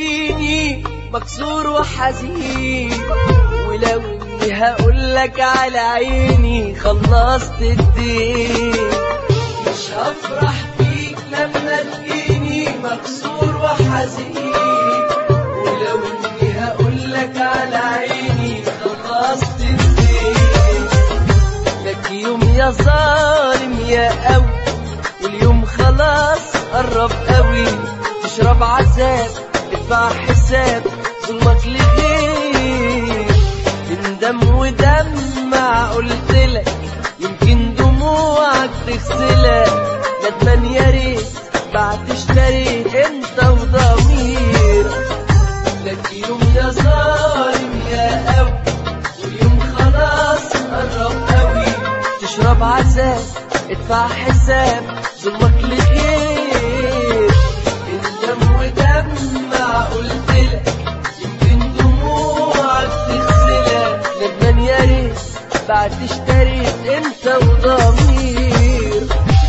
تلاقيني مكسور وحزين ولو اني هقولك على عيني خلصت الدين مش هفرح بيك لما تجيني مكسور وحزين ولو اني هقولك على عيني خلصت الدين لك يوم يا ظالم يا قوي واليوم خلاص قرب قوي تشرب عذاب تدفع حساب ظلمك لغير تندم ودمع قلتلك يمكن دموعك تغسلك ندمان يا ريت بعد اشتريت انت وضميرك لك يوم يا ظالم يا قوي واليوم خلاص قرب قوي تشرب عذاب ادفع حساب ظلمك لخير اندم ودمع قلتلك يمكن دموعك تغسلك ندمان يا ريت بعد اشتريت انت وضمير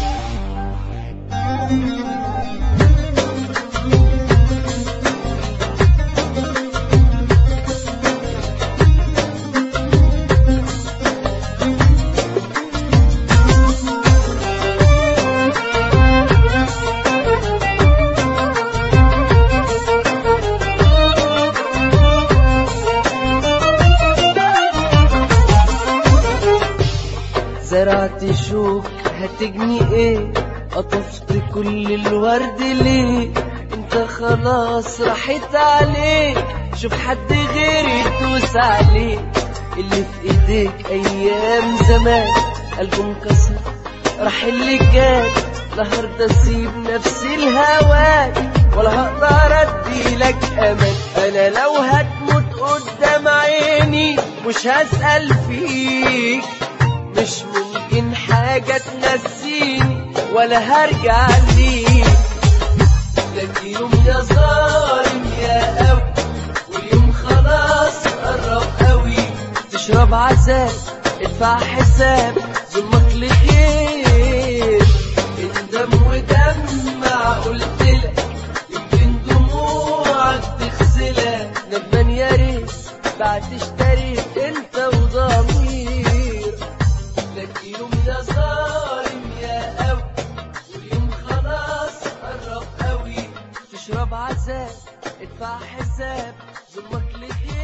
زرعت شوك هتجني ايه قطفت كل الورد ليه انت خلاص راحت عليك شوف حد غيري تدوس عليه اللي في ايديك ايام زمان قلبه انكسر راح اللي كان النهارده اسيب نفسي الهواك ولا هقدر اديلك امان انا لو هتموت قدام عيني مش هسأل فيك مش ممكن حاجة تنسيني ولا هرجع ليك لك يوم يا ظالم يا قوي واليوم خلاص قرب قوي تشرب عذاب ادفع حساب ظلمك لخير اندم ودمع قلتلك يمكن دموعك تغسلك ندمان يا ريت بعد اشتريت انت وضمير لك يوم يا ظالم يا قوي واليوم خلاص قرب قوي تشرب عذاب ادفع حساب ظلمك لخير